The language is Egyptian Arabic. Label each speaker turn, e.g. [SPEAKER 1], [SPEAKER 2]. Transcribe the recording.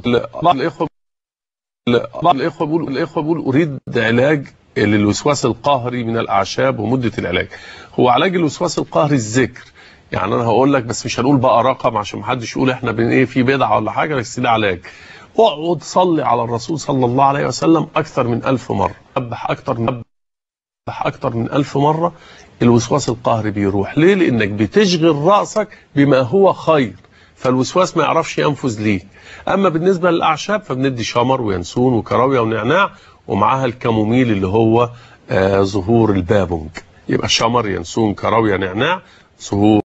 [SPEAKER 1] بعض الاخوه بعض الاخوه بيقولوا الاخوه بيقولوا اريد علاج للوسواس القهري من الاعشاب ومده العلاج هو علاج الوسواس القهري الذكر يعني انا هقول لك بس مش هنقول بقى رقم عشان ما حدش يقول احنا بن ايه في بدعه ولا حاجه بس ده علاج اقعد صلي على الرسول صلى الله عليه وسلم اكثر من ألف مره سبح اكثر من سبح اكثر من ألف مره الوسواس القهري بيروح ليه لانك بتشغل راسك بما هو خير فالوسواس ما يعرفش ينفذ ليك اما بالنسبه للاعشاب فبندي شمر وينسون وكراويه ونعناع ومعاها الكاموميل اللي هو آه ظهور البابونج يبقى شمر ينسون كراويه نعناع ظهور